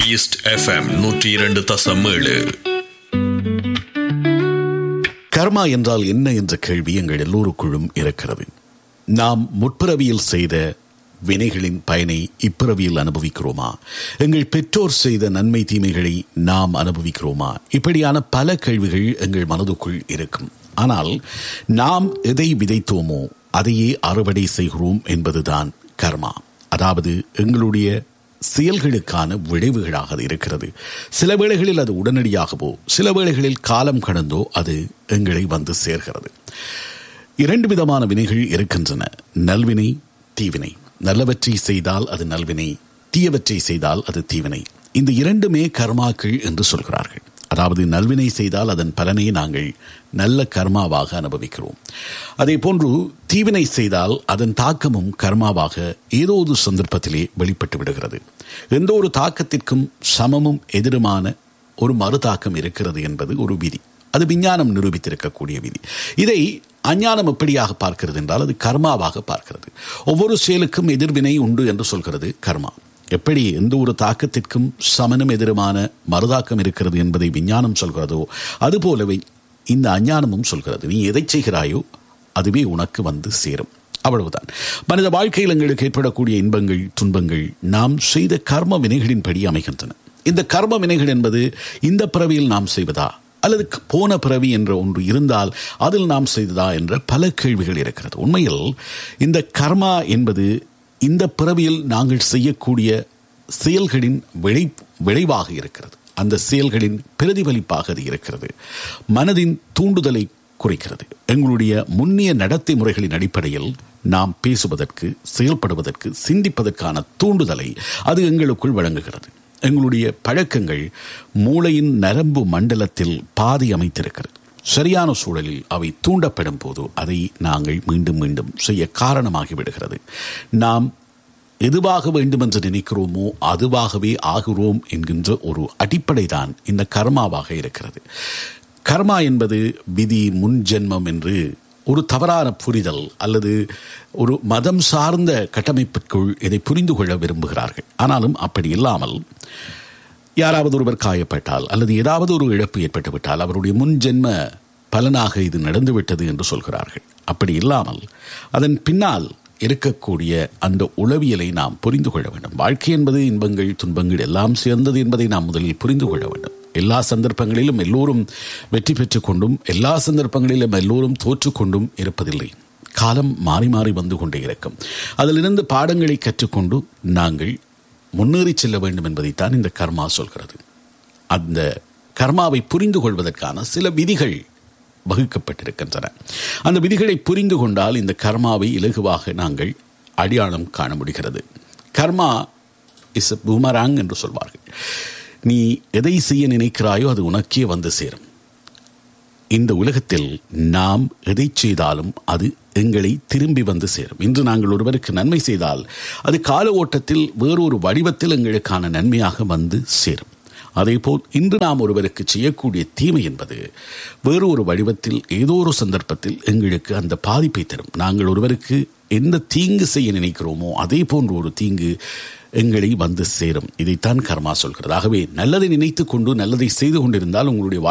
east FM நூற்றி இரண்டு தசம் ஏழு கர்மா என்றால் என்ன என்ற கேள்வி எங்கள் எல்லோருக்குள்ளும் இருக்கிறது நாம் முற்பிறவியில் செய்த வினைகளின் பயனை இப்பிறவியில் அனுபவிக்கிறோமா எங்கள் பெற்றோர் செய்த நன்மை தீமைகளை நாம் அனுபவிக்கிறோமா இப்படியான பல கேள்விகள் எங்கள் மனதுக்குள் இருக்கும் ஆனால் நாம் எதை விதைத்தோமோ அதையே அறுவடை செய்கிறோம் என்பதுதான் கர்மா அதாவது எங்களுடைய செயல்களுக்கான விளைவுகளாக அது இருக்கிறது சில வேளைகளில் அது உடனடியாகவோ சில வேளைகளில் காலம் கடந்தோ அது எங்களை வந்து சேர்கிறது இரண்டு விதமான வினைகள் இருக்கின்றன நல்வினை தீவினை நல்லவற்றை செய்தால் அது நல்வினை தீயவற்றை செய்தால் அது தீவினை இந்த இரண்டுமே கர்மாக்கள் என்று சொல்கிறார்கள் அதாவது நல்வினை செய்தால் அதன் பலனை நாங்கள் நல்ல கர்மாவாக அனுபவிக்கிறோம் அதே போன்று தீவினை செய்தால் அதன் தாக்கமும் கர்மாவாக ஏதோ ஒரு சந்தர்ப்பத்திலே வெளிப்பட்டு விடுகிறது எந்த ஒரு தாக்கத்திற்கும் சமமும் எதிருமான ஒரு மறுதாக்கம் இருக்கிறது என்பது ஒரு விதி அது விஞ்ஞானம் நிரூபித்திருக்கக்கூடிய விதி இதை அஞ்ஞானம் எப்படியாக பார்க்கிறது என்றால் அது கர்மாவாக பார்க்கிறது ஒவ்வொரு செயலுக்கும் எதிர்வினை உண்டு என்று சொல்கிறது கர்மா எப்படி எந்த ஒரு தாக்கத்திற்கும் சமனும் எதிருமான மறுதாக்கம் இருக்கிறது என்பதை விஞ்ஞானம் சொல்கிறதோ அதுபோலவே இந்த அஞ்ஞானமும் சொல்கிறது நீ எதை செய்கிறாயோ அதுவே உனக்கு வந்து சேரும் அவ்வளவுதான் மனித வாழ்க்கையில் எங்களுக்கு ஏற்படக்கூடிய இன்பங்கள் துன்பங்கள் நாம் செய்த கர்ம வினைகளின்படி அமைகின்றன இந்த கர்ம வினைகள் என்பது இந்த பிறவியில் நாம் செய்வதா அல்லது போன பிறவி என்ற ஒன்று இருந்தால் அதில் நாம் செய்ததா என்ற பல கேள்விகள் இருக்கிறது உண்மையில் இந்த கர்மா என்பது இந்த பிறவியில் நாங்கள் செய்யக்கூடிய செயல்களின் விளை விளைவாக இருக்கிறது அந்த செயல்களின் பிரதிபலிப்பாக அது இருக்கிறது மனதின் தூண்டுதலை குறைக்கிறது எங்களுடைய முன்னிய நடத்தை முறைகளின் அடிப்படையில் நாம் பேசுவதற்கு செயல்படுவதற்கு சிந்திப்பதற்கான தூண்டுதலை அது எங்களுக்குள் வழங்குகிறது எங்களுடைய பழக்கங்கள் மூளையின் நரம்பு மண்டலத்தில் பாதி அமைத்திருக்கிறது சரியான சூழலில் அவை தூண்டப்படும் போது அதை நாங்கள் மீண்டும் மீண்டும் செய்ய காரணமாகி விடுகிறது நாம் எதுவாக வேண்டும் என்று நினைக்கிறோமோ அதுவாகவே ஆகிறோம் என்கின்ற ஒரு அடிப்படை தான் இந்த கர்மாவாக இருக்கிறது கர்மா என்பது விதி முன் ஜென்மம் என்று ஒரு தவறான புரிதல் அல்லது ஒரு மதம் சார்ந்த கட்டமைப்பிற்குள் இதை புரிந்து கொள்ள விரும்புகிறார்கள் ஆனாலும் அப்படி இல்லாமல் யாராவது ஒருவர் காயப்பட்டால் அல்லது ஏதாவது ஒரு இழப்பு ஏற்பட்டுவிட்டால் அவருடைய முன் ஜென்ம பலனாக இது நடந்துவிட்டது என்று சொல்கிறார்கள் அப்படி இல்லாமல் அதன் பின்னால் இருக்கக்கூடிய அந்த உளவியலை நாம் புரிந்து கொள்ள வேண்டும் வாழ்க்கை என்பது இன்பங்கள் துன்பங்கள் எல்லாம் சேர்ந்தது என்பதை நாம் முதலில் புரிந்து கொள்ள வேண்டும் எல்லா சந்தர்ப்பங்களிலும் எல்லோரும் வெற்றி பெற்றுக் கொண்டும் எல்லா சந்தர்ப்பங்களிலும் எல்லோரும் தோற்றுக்கொண்டும் இருப்பதில்லை காலம் மாறி மாறி வந்து கொண்டே இருக்கும் அதிலிருந்து பாடங்களை கற்றுக்கொண்டு நாங்கள் முன்னேறி செல்ல வேண்டும் என்பதைத்தான் இந்த கர்மா சொல்கிறது அந்த கர்மாவை புரிந்து கொள்வதற்கான சில விதிகள் வகுக்கப்பட்டிருக்கின்றன அந்த விதிகளை புரிந்து கொண்டால் இந்த கர்மாவை இலகுவாக நாங்கள் அடையாளம் காண முடிகிறது கர்மா இஸ் பூமராங் என்று சொல்வார்கள் நீ எதை செய்ய நினைக்கிறாயோ அது உனக்கே வந்து சேரும் இந்த உலகத்தில் நாம் எதை செய்தாலும் அது எங்களை திரும்பி வந்து சேரும் இன்று நாங்கள் ஒருவருக்கு நன்மை செய்தால் அது கால ஓட்டத்தில் வேறொரு வடிவத்தில் எங்களுக்கான நன்மையாக வந்து சேரும் அதேபோல் இன்று நாம் ஒருவருக்கு செய்யக்கூடிய தீமை என்பது வேறு ஒரு வடிவத்தில் ஏதோ ஒரு சந்தர்ப்பத்தில் எங்களுக்கு அந்த பாதிப்பை தரும் நாங்கள் ஒருவருக்கு எந்த தீங்கு செய்ய நினைக்கிறோமோ அதே போன்ற ஒரு தீங்கு எங்களை வந்து சேரும் இதைத்தான் கர்மா சொல்கிறது ஆகவே நல்லதை நினைத்து கொண்டு நல்லதை செய்து கொண்டிருந்தால் உங்களுடைய